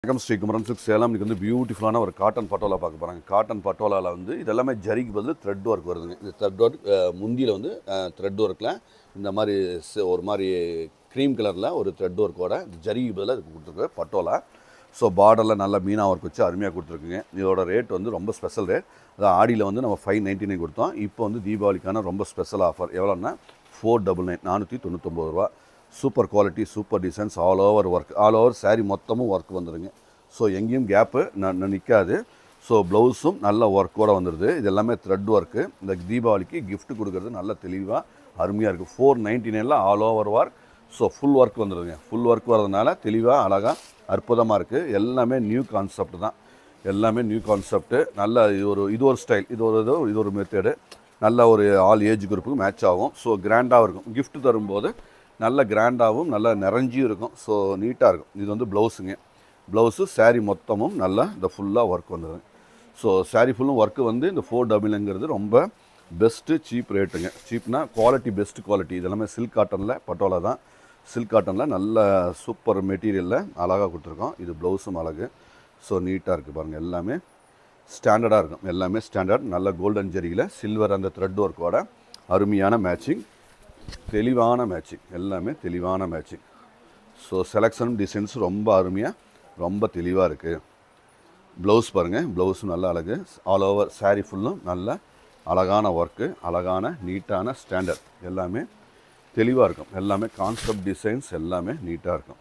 வணக்கம் ஸ்ரீ குமரன் சிக்ஸ் சேலம் இன்னைக்கு வந்து பியூட்டிஃபுல்லான ஒரு காட்டன் பட்டோலா பார்க்க போகிறாங்க காட்டன் பட்டோலாவில் வந்து இதெல்லாமே ஜரிக்கு பதில் த்ரெட் ஒர்க் வருதுங்க இந்த த்ரெட் ஒர்க் முந்தியில் வந்து த்ரெட் ஒர்க்கில் இந்த மாதிரி ச- ஒரு மாதிரி க்ரீம் கலரில் ஒரு த்ரெட் ஒர்க்கோட ஜரிக்கு பதிலாக இதுக்கு கொடுத்துருக்கு பட்டோலா ஸோ பார்டரில் நல்லா மீனா ஒர்க் வச்சு அருமையாக கொடுத்துருக்குங்க இதோட ரேட் வந்து ரொம்ப ஸ்பெஷல் ரேட் அதான் ஆடியில் வந்து நம்ம ஃபைவ் நைன்ட்டி நைன் கொடுத்தோம் இப்போ வந்து தீபாவளிக்கான ரொம்ப ஸ்பெஷல் ஆஃபர் எவ்வளோன்னா ஃபோர் டபுள் நைன் நானூற்றி தொண்ணூத்தொம்பது ரூபா super quality super designs all over work all over saree மொத்தமும் ஒர்க் வந்துடுங்க ஸோ எங்கேயும் கேப்பு நிற்காது ஸோ ப்ளவுஸும் நல்ல ஒர்க்கோட வந்துடுது இது எல்லாமே த்ரெட் ஒர்க்கு இந்த தீபாவளிக்கு gift கொடுக்கறது நல்ல தெளிவாக அருமையாக இருக்குது ஃபோர் நைன்ட்டி நைனில் all over work so full work வந்துடுதுங்க ஃபுல் ஒர்க் வரதுனால தெளிவாக அழகாக அற்புதமாக இருக்குது எல்லாமே நியூ கான்செப்ட் தான் எல்லாமே நியூ கான்செப்ட்டு நல்ல இது ஒரு இது ஒரு ஸ்டைல் இது ஒரு இது இது ஒரு மெத்தேடு நல்ல ஒரு ஆல் ஏஜ் குரூப்புக்கு மேட்ச் ஆகும் ஸோ கிராண்டாகவும் இருக்கும் gift தரும்போது நல்ல கிராண்டாகவும் நல்ல நிறைஞ்சியும் இருக்கும் ஸோ நீட்டாக இருக்கும் இது வந்து ப்ளவுஸுங்க ப்ளவுஸு saree மொத்தமும் நல்லா இந்த ஃபுல்லாக ஒர்க் வந்துடுது ஸோ saree ஃபுல்லும் ஒர்க்கு வந்து இந்த ஃபோர் டபுள்ங்கிறது ரொம்ப பெஸ்ட்டு சீப் ரேட்டுங்க சீப்னா குவாலிட்டி பெஸ்ட் குவாலிட்டி இதெல்லாமே சில்க் காட்டனில் பட்டோலா தான் சில்க் காட்டனில் நல்ல சூப்பர் மெட்டீரியலில் அழகாக கொடுத்துருக்கோம் இது ப்ளவுஸும் அழகு ஸோ நீட்டாக இருக்குது பாருங்கள் எல்லாமே ஸ்டாண்டர்டாக இருக்கும் எல்லாமே ஸ்டாண்டர்ட் நல்ல கோல்டன் ஜெரியில் சில்வர் அந்த த்ரெட் ஒர்க்கோட அருமையான மேட்சிங் தெளிவான மேட்சிங் எல்லாமே தெளிவான மேட்சிங் ஸோ செலெக்ஷன் டிசைன்ஸ் ரொம்ப அருமையாக ரொம்ப தெளிவாக இருக்குது ப்ளவுஸ் பாருங்கள் ப்ளவுஸும் நல்ல அழகு ஆல் ஓவர் saree ஃபுல்லும் நல்ல அழகான ஒர்க்கு அழகான நீட்டான ஸ்டாண்டர்ட் எல்லாமே தெளிவாக இருக்கும் எல்லாமே கான்செப்ட் டிசைன்ஸ் எல்லாமே நீட்டாக இருக்கும்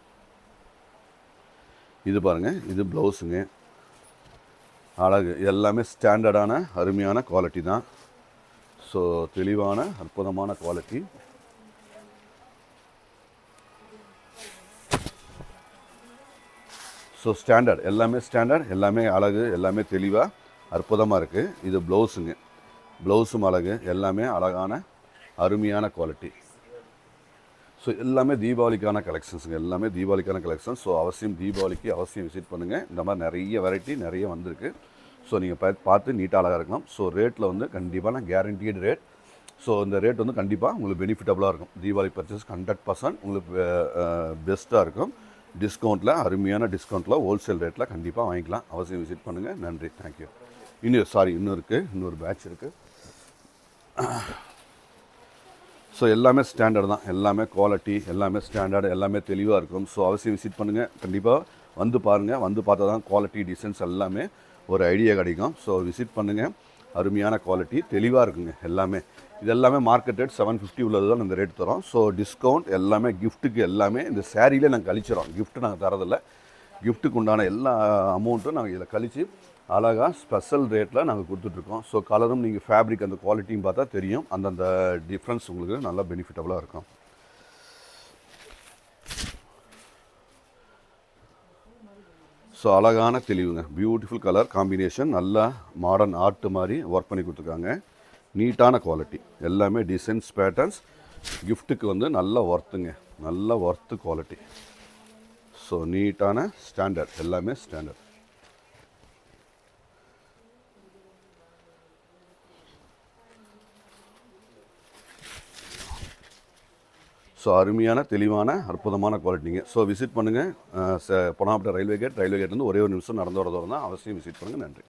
இது பாருங்கள் இது ப்ளவுஸுங்க அழகு எல்லாமே ஸ்டாண்டர்டான அருமையான குவாலிட்டி தான் ஸோ தெளிவான அற்புதமான குவாலிட்டி ஸோ ஸ்டாண்டர்ட் எல்லாமே ஸ்டாண்டர்ட் எல்லாமே அழகு எல்லாமே தெளிவாக அற்புதமாக இருக்குது இது ப்ளவுஸுங்க ப்ளவுஸும் அழகு எல்லாமே அழகான அருமையான குவாலிட்டி ஸோ எல்லாமே தீபாவளிக்கான கலெக்ஷன்ஸுங்க எல்லாமே தீபாவளிக்கான கலெக்ஷன்ஸ் ஸோ அவசியம் தீபாவளிக்கு அவசியம் விசிட் பண்ணுங்கள் இந்த மாதிரி நிறைய வெரைட்டி நிறைய வந்திருக்கு ஸோ நீங்கள் பார்த்து பார்த்து நீட்டாக அழகாக இருக்கலாம் ஸோ ரேட்டில் வந்து கண்டிப்பான கேரண்டீடு ரேட் ஸோ இந்த ரேட் வந்து கண்டிப்பாக உங்களுக்கு பெனிஃபிட்டபுளாக இருக்கும் தீபாவளி பர்ச்சேஸ் ஹண்ட்ரட் பர்சன்ட் உங்களுக்கு பெஸ்ட்டாக இருக்கும் டிஸ்கவுண்ட்டில் அருமையான டிஸ்கவுண்ட்டில் ஹோல்சேல் ரேட்டில் கண்டிப்பாக வாங்கிக்கலாம் அவசியம் விசிட் பண்ணுங்கள் நன்றி தேங்க்யூ இன்னும் சாரி இன்னும் இருக்குது இன்னொரு பேட்ச் இருக்குது ஸோ எல்லாமே ஸ்டாண்டர்ட் தான் எல்லாமே குவாலிட்டி எல்லாமே ஸ்டாண்டர்ட் எல்லாமே தெளிவாக இருக்கும் ஸோ அவசியம் விசிட் பண்ணுங்கள் கண்டிப்பாக வந்து பாருங்கள் வந்து பார்த்தா தான் குவாலிட்டி டிசைன்ஸ் எல்லாமே ஒரு ஐடியா கிடைக்கும் ஸோ விசிட் பண்ணுங்கள் அருமையான குவாலிட்டி தெளிவாக இருக்குங்க எல்லாமே இது எல்லாமே மார்க்கெட் ரேட் செவன் ஃபிஃப்டி உள்ளது தான் இந்த ரேட் தரோம் ஸோ டிஸ்கவுண்ட் எல்லாமே கிஃப்ட்டுக்கு எல்லாமே இந்த சேரீலே நாங்கள் கழிச்சிடறோம் gift நாங்கள் தரதில்ல கிஃப்ட்டுக்கு உண்டான எல்லா அமௌண்ட்டும் நாங்கள் இதில் கழித்து அழகாக ஸ்பெஷல் ரேட்டில் நாங்கள் கொடுத்துட்ருக்கோம் ஸோ கலரும் நீங்கள் ஃபேப்ரிக் அந்த குவாலிட்டியும் பார்த்தா தெரியும் அந்தந்த டிஃப்ரென்ஸ் உங்களுக்கு நல்லா பெனிஃபிட்டபுளாக இருக்கும் ஸோ அழகான தெளிவுங்க பியூட்டிஃபுல் கலர் காம்பினேஷன் நல்லா மாடர்ன் ஆர்ட் மாதிரி ஒர்க் பண்ணி கொடுத்துருக்காங்க நீட்டான குவாலிட்டி எல்லாமே டிசைன்ஸ் பேட்டர்ன்ஸ் கிஃப்ட்டுக்கு வந்து நல்ல ஒர்த்துங்க நல்ல ஒர்த்து குவாலிட்டி ஸோ நீட்டான ஸ்டாண்டர்ட் எல்லாமே ஸ்டாண்டர்ட் ஸோ அருமையான தெளிவான அற்புதமான குவாலிட்டிங்க ஸோ விசிட் பண்ணுங்கள் பொனாப்பட்ட ரயில்வே கேட் ரயில்வே கேட் வந்து ஒரே ஒரு நிமிஷம் நடந்து வர தூரம் தான் அவசியம் விசிட் பண்ணுங்கள் நன்றி